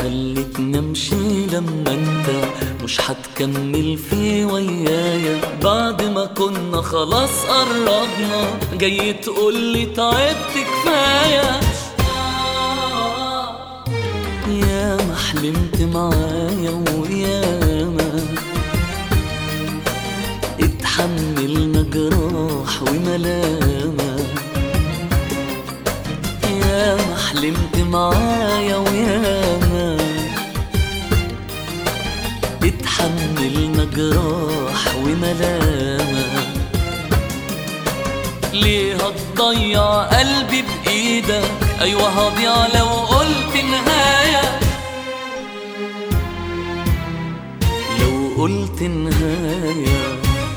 خلتنا امشي لما انت مش هتكمل في ويايا بعد ما كنا خلاص قربنا جاي تقولي تعبت كفايه يا ما حلمت معايا وياما اتحملنا جراح وملامة يا ما حلمت معايا وياما اتحملنا جراح وملامة ليه هتضيع قلبي بإيدك أيوة هضيع لو قلت نهاية لو قلت نهايه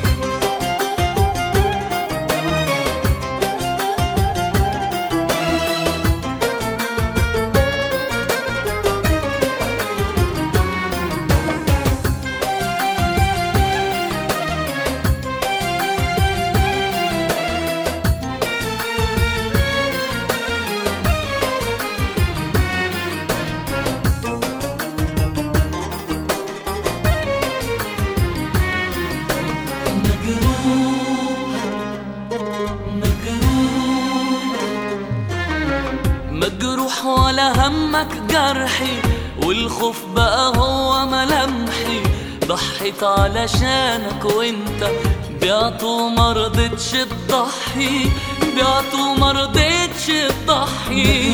مجروح ولا همك جرحي والخوف بقى هو ملامحي ضحيت علشانك وانت بعت ومرضتش تضحي بعت ومرضتش تضحي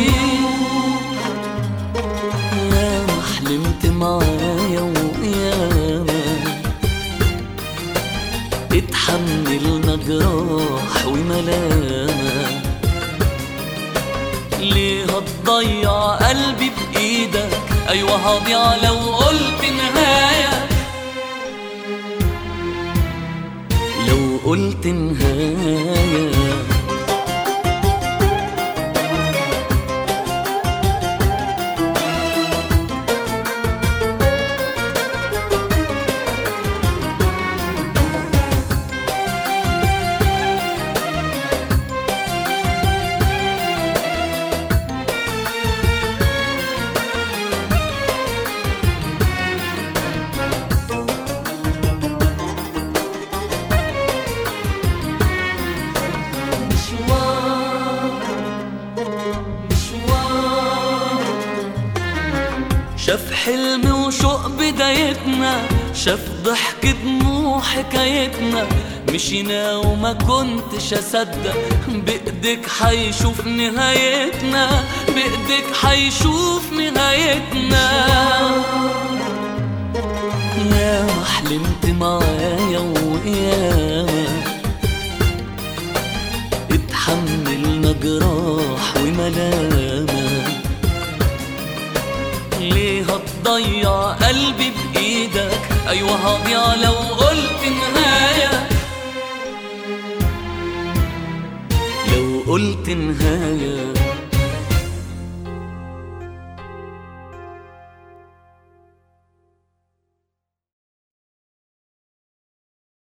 يا ما حلمت معايا وياما اتحملنا جراح وملامة ليه هتضيع قلبي بإيدك أيوة هضيع لو قلت نهاية لو قلت نهاية شاف حلم وشوق بدايتنا شاف ضحك دموع حكايتنا مشينا وما كنتش اصدق بايدك حيشوف نهايتنا بايدك حيشوف نهايتنا يا ما حلمت معايا وياما اتحملنا جراح وملامه ليه هتضيع قلبي بإيدك أيوة هضيع لو قلت نهاية لو قلت نهاية